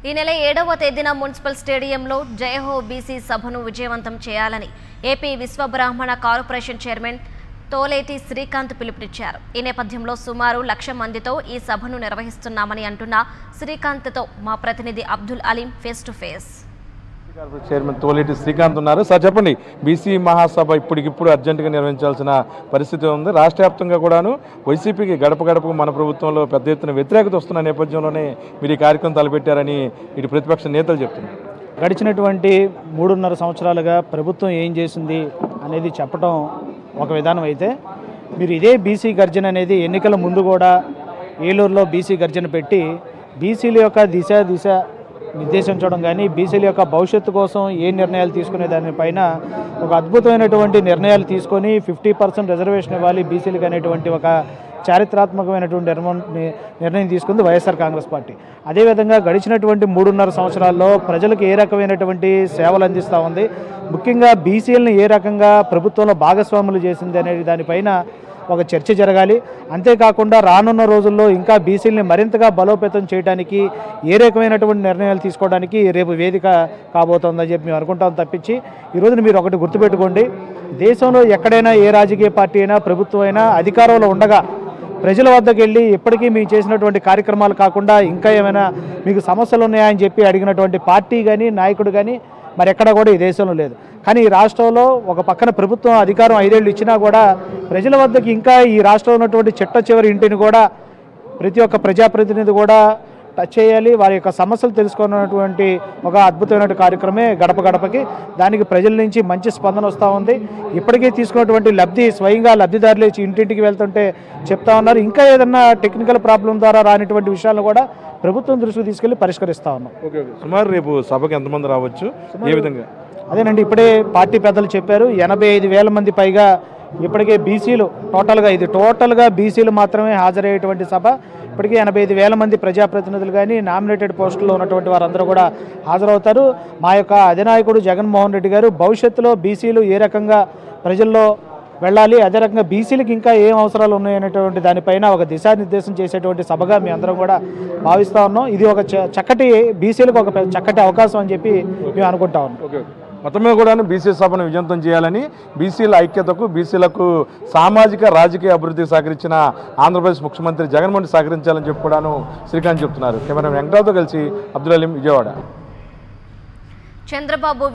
ఈ నెల ఏడవ తేదీన మున్సిపల్ స్టేడియంలో జయహో బీసీ సభను విజయవంతం చేయాలని AP Vishwabrahmana corporation chairman Toleti Srikanth పిలుపునిచ్చారు ఈ నేపథ్యంలో సుమారు లక్ష మందితో ఈ సభను నిర్వహిస్తున్నామని అంటున్న శ్రీకాంత్తో మా ప్రతినిధి Abdul Aleem face to face corporation chairman Toleti Srikanth ఉన్నారు సార్ చెప్పండి బీసీ మహాసభ ఇప్పటికిప్పుడు అర్జెంటుగా నిర్వహించాల్సిన పరిస్థితి ఉంది రాష్ట్ర వ్యాప్తంగా కూడాను వైసీపీకి గడప గడపకు మన ప్రభుత్వంలో పెద్ద ఎత్తున వ్యతిరేకత వస్తున్న నేపథ్యంలోనే మీరు ఈ కార్యక్రమం తలపెట్టారని ఇటు ప్రతిపక్ష నేతలు చెప్తున్నారు గడిచినటువంటి మూడున్నర సంవత్సరాలుగా ప్రభుత్వం ఏం చేసింది అనేది చెప్పడం ఒక విధానం అయితే మీరు ఇదే బీసీ గర్జన అనేది ఎన్నికల ముందు కూడా ఏలూరులో బీసీ గర్జన పెట్టి బీసీల యొక్క దిశ దిశ నిర్దేశించడం కానీ బీసీల యొక్క భవిష్యత్తు కోసం ఏ నిర్ణయాలు తీసుకునే దానిపైన ఒక అద్భుతమైనటువంటి నిర్ణయాలు తీసుకొని ఫిఫ్టీ పర్సెంట్ రిజర్వేషన్ ఇవ్వాలి బీసీలకు అనేటువంటి ఒక చారిత్రాత్మకమైనటువంటి నిర్మ- ని- నిర్ణయం తీసుకుంది వైఎస్ఆర్ కాంగ్రెస్ పార్టీ అదేవిధంగా గడిచినటువంటి మూడున్నర సంవత్సరాల్లో ప్రజలకు ఏ రకమైనటువంటి సేవలు అందిస్తూ ఉంది ముఖ్యంగా బీసీలను ఏ రకంగా ప్రభుత్వంలో భాగస్వాములు చేసింది అనే దానిపైన ఒక చర్చ జరగాలి అంతేకాకుండా రానున్న రోజుల్లో ఇంకా బీసీలని మరింతగా బలోపేతం చేయడానికి ఏ రకమైనటువంటి నిర్ణయాలు తీసుకోవడానికి రేపు వేదిక కాబోతోందని చెప్పి మేము అనుకుంటాం తప్పించి ఈరోజు మీరు ఒకటి గుర్తుపెట్టుకోండి దేశంలో ఎక్కడైనా ఏ రాజకీయ పార్టీ అయినా ప్రభుత్వం అయినా అధికారంలో ఉండగా ప్రజల వద్దకు వెళ్ళి ఇప్పటికీ మేము చేసినటువంటి కార్యక్రమాలు కాకుండా ఇంకా ఏమైనా మీకు సమస్యలు ఉన్నాయా అని చెప్పి అడిగినటువంటి పార్టీ కానీ నాయకుడు కానీ మరి ఎక్కడ కూడా ఈ దేశంలో లేదు కానీ ఈ రాష్ట్రంలో ఒక పక్కన ప్రభుత్వం అధికారం ఐదేళ్ళు ఇచ్చినా కూడా ప్రజల వద్దకు ఇంకా ఈ రాష్ట్రంలో ఉన్నటువంటి చిట్ట చివరి ఇంటిని కూడా ప్రతి ఒక్క ప్రజాప్రతినిధి కూడా టచ్ చేయాలి వారి యొక్క సమస్యలు తెలుసుకున్నటువంటి ఒక అద్భుతమైన కార్యక్రమే గడప గడపకి దానికి ప్రజల నుంచి మంచి స్పందన వస్తూ ఉంది ఇప్పటికే తీసుకున్నటువంటి లబ్ధి స్వయంగా లబ్ధిదారులు ఇచ్చి ఇంటింటికి వెళ్తుంటే చెప్తా ఉన్నారు ఇంకా ఏదన్నా టెక్నికల్ ప్రాబ్లం ద్వారా రానిటువంటి విషయాలను కూడా ప్రభుత్వం దృష్టికి తీసుకెళ్లి పరిష్కరిస్తా ఉన్నాం ఓకే ఓకే సుమారు రేపు సభకు ఎంతమంది రావచ్చు ఏ విధంగా అదేనండి ఇప్పుడే పార్టీ పెద్దలు చెప్పారు ఎనభై ఐదు వేల మంది పైగా ఇప్పటికే బీసీలు టోటల్గా ఇది టోటల్గా బీసీలు మాత్రమే హాజరయ్యేటువంటి సభ ఇప్పటికే ఎనభై ఐదు వేల మంది ప్రజాప్రతినిధులు కానీ నామినేటెడ్ పోస్టుల్లో ఉన్నటువంటి వారందరూ కూడా హాజరవుతారు మా యొక్క అధినాయకుడు జగన్మోహన్ రెడ్డి గారు భవిష్యత్తులో బీసీలు ఏ రకంగా ప్రజల్లో వెళ్ళాలి అదే రకంగా బీసీలకు ఇంకా ఏం అవసరాలు ఉన్నాయనేటువంటి దానిపైన ఒక దిశానిర్దేశం చేసేటువంటి సభగా మీ అందరం కూడా భావిస్తూ ఉన్నాం ఇది ఒక చ- చక్కటి బీసీలకు ఒక పె- చక్కటి అవకాశం అని చెప్పి మేము అనుకుంటా ఉన్నాం ఓకే ఓకే. మొత్తం మీద కూడా బీసీ సభను విజయంతం చేయాలని బీసీల ఐక్యతకు బీసీలకు సామాజిక రాజకీయ అభివృద్ధికి సహకరించిన ఆంధ్రప్రదేశ్ ముఖ్యమంత్రి జగన్మోహన్ రెడ్డి సహకరించాలని చెప్పి కూడాను శ్రీకాంత్ చెప్తున్నారు కెమెరా వెంకటరావుతో కలిసి అబ్దుల్ అలీం విజయవాడ చంద్రబాబు